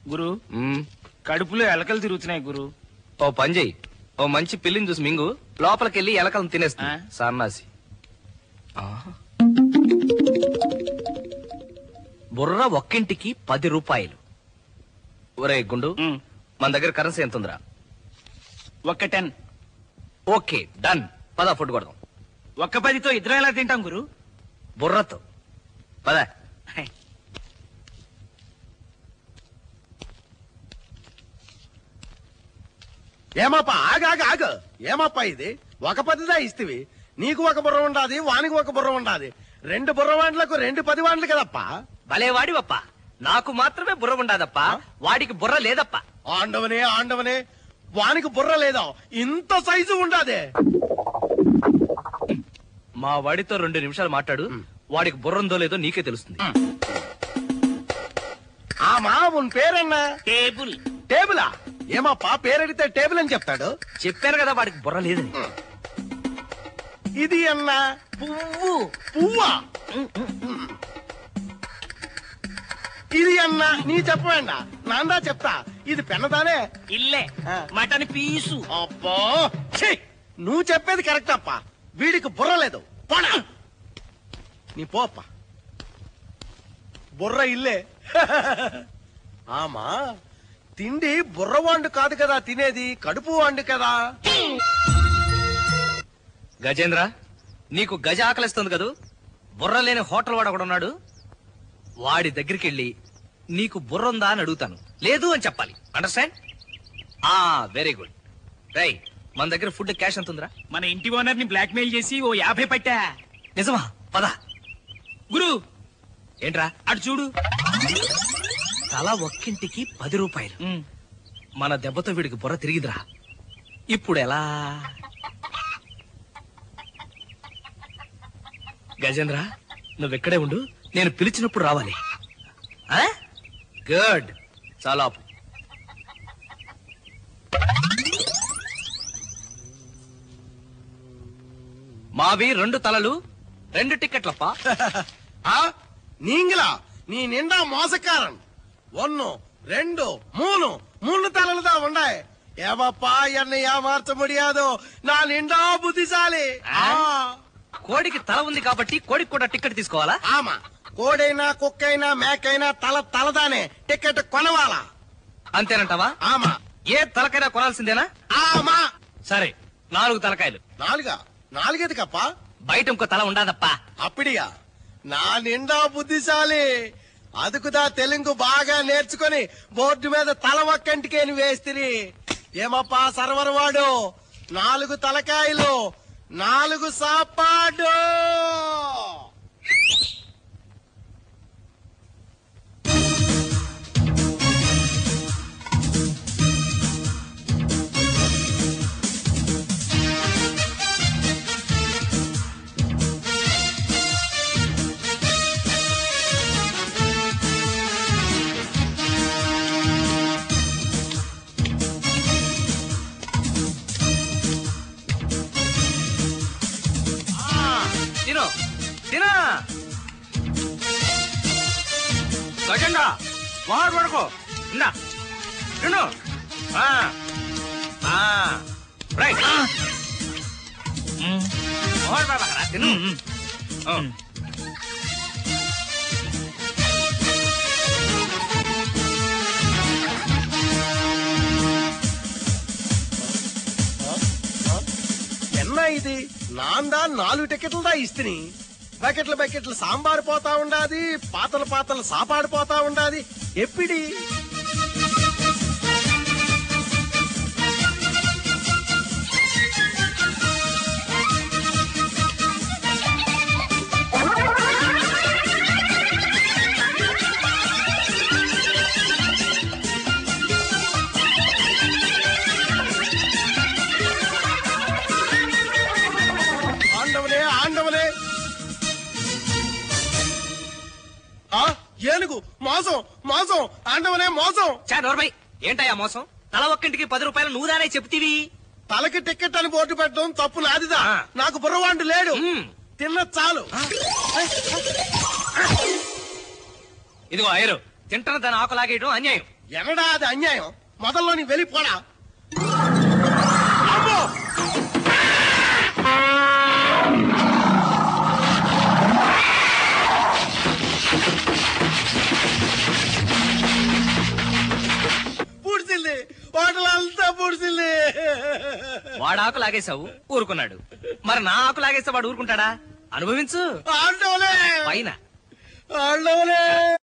గురు మ్మ్. కడుపులో ఎలకలు తిరుగుతున్నాయి గురు ఓ పని చెయ్యి ఓ మంచి పిల్లిని చూసి మింగు లోపలికెళ్ళి ఎలకలను తినేస్తుంది ఆ? సన్నాసి ఆ. బుర్ర ఒక్కింటికి పది రూపాయలు ఒరే గుండు మ్, మన దగ్గర కరెన్సీ ఎంత ఉందిరా ఒక్క టెన్ ఓకే డన్ పద ఫుడ్ కొడదాం ఒక్క పదితో ఇద్దరం ఎలా తింటాం గురు బుర్రతో పద ఏమప్ప ఆగ ఆగ ఆగ ఏమప్ప ఇది ఒక పదిదా ఇస్తివి నీకు ఒక బుర్ర ఉండాది వానికి ఒక బుర్ర ఉండాది రెండు బుర్ర వాండ్లకు రెండు పది వాండ్లు కదప్ప భలే వాడివప్ప నాకు మాత్రమే బుర్ర ఉండదప్ప వాడికి బుర్ర లేదప్ప ఆండవనే ఆండవనే వానికి బుర్ర లేదా ఇంత సైజు ఉండాదే మా వాడితో రెండు నిమిషాలు మాట్లాడు వాడికి బుర్ర ఉందో లేదో నీకే తెలుస్తుంది ఆమా ఉన్ పేరన్నా టేబుల్ టేబులా ఏమప్పా పేరెడితే టేబుల్ అని చెప్తాడు చెప్పాను కదా వాడికి బుర్ర లేదని ఇది అన్నా పువ్వు పువ్వా ఇది అన్నా నీ చెప్పవేండా నాందా చెప్తా ఇది పెన్నదానే ఇల్లే ఆ. మటన్ పీసు అబ్బా ఛీ! నువ్వు చెప్పేది కరెక్ట్ అప్ప వీడికి బుర్ర లేదు పోనా నీ పోప్ప బుర్ర ఇల్లే ఆమా తిండి బుర్ర వాండు కాదు కదా తినేది కడుపు వాండు కదా గజేంద్ర నీకు గజ ఆకలిస్తుంది కదూ బుర్ర లేని హోటల్ వాడు ఒకడు ఉన్నాడు వాడి దగ్గరికి వెళ్ళి నీకు బుర్ర ఉందా అని అడుగుతాను లేదు అని చెప్పాలి అండర్స్టాండ్ ఆ వెరీ గుడ్ రై మన దగ్గర ఫుడ్ క్యాష్ ఎంత ఉందిరా మన ఇంటి ఓనర్ ని బ్లాక్ మెయిల్ చేసి ఓ యాభై పట్టా నిజమా పద గురు ఏంట్రా అటు చూడు తల ఒక్కింటికి పది రూపాయలు ఉమ్, మన దెబ్బతో వీడికి బుర్ర తిరిగిదిరా ఇప్పుడు ఎలా గజేంద్ర నువ్వెక్కడే ఉండు నేను పిలిచినప్పుడు రావాలి గుడ్ చాలా ఆపు. మావి రెండు తలలు రెండు టిక్కెట్లప్పా ఆ நீங்களா நீ நின்றா மோசக்காரன் ஒன்னு ரெண்டு மூணு மூணு தலையில தான் உண்டாய் ஏவாப்பா என்னை ஏமாற்ற முடியாதோ நான் நின்றா புத்திசாலி ఆ, కోడికి తల ఉంది కాబట్టి కోడికి కూడా టిక్కెట్ తీసుకోవాలా ఆమా కోడైనా కుక్కైనా మేకైనా తల తలదానే టికెట్ కొనవాలా అంతేనంటావా ఆమా ఏ తలకైనా కొనాల్సిందేనా ఆమా సరే నాలుగు తలకాయలు నాలుగా నాలుగేదికప్ప బయట ఇంకో తల ఉండదప్పా అప్పుడియా నా నిండా బుద్ధిశాలి అదుకుదా తెలుగు బాగా నేర్చుకొని బోర్డు మీద తల ఒక్కంటికేని వేస్తిరి ఏమప్పా సర్వరవాడు నాలుగు తలకాయలు నాలుగు సాపాడు తిను తినా గజండా వాడు పడుకో ఇందా తిను ఆ. ఆ. రైట్ వాడు పడకరా, తిను ఆ. ఎన్న ఇది నాందా నాలుగు టికెట్లు దా ఇస్తిని బకెట్లు బకెట్లు సాంబార్ పోతా ఉండాది పాతలు పాతలు సాపాడు పోతా ఉండాది ఎప్పిడి ఆండవనే ఆండవనే ఆ ఏనుగు మోసం మోసం ఆండవనే మోసం చా నోర్మై ఏంటయ్యా మోసం తల ఒక్కింటికి పది రూపాయలు నువ్వు దానే చెప్తివి తలకి టికెట్ అని బోర్డు పెట్టడం తప్పు నాదిదా ఆ. నాకు బుర్రవాండు లేడు మ్మ్. తిన్న చాలు ఇదిగో అయ్యరు తింటున్న దాని ఆకు లాగేయడం అన్యాయం ఎనడా అది అన్యాయం మొదల్లో నీ వెళ్ళిపోడా అమ్మో! పుడిచింది హోటల్ అంతా పుడిచింది వాడు ఆకు లాగేశావు ఊరుకున్నాడు మరి నా ఆకు లాగేస్తే వాడు ఊరుకుంటాడా అనుభవించు ఆడవలే పైన ఆడవలే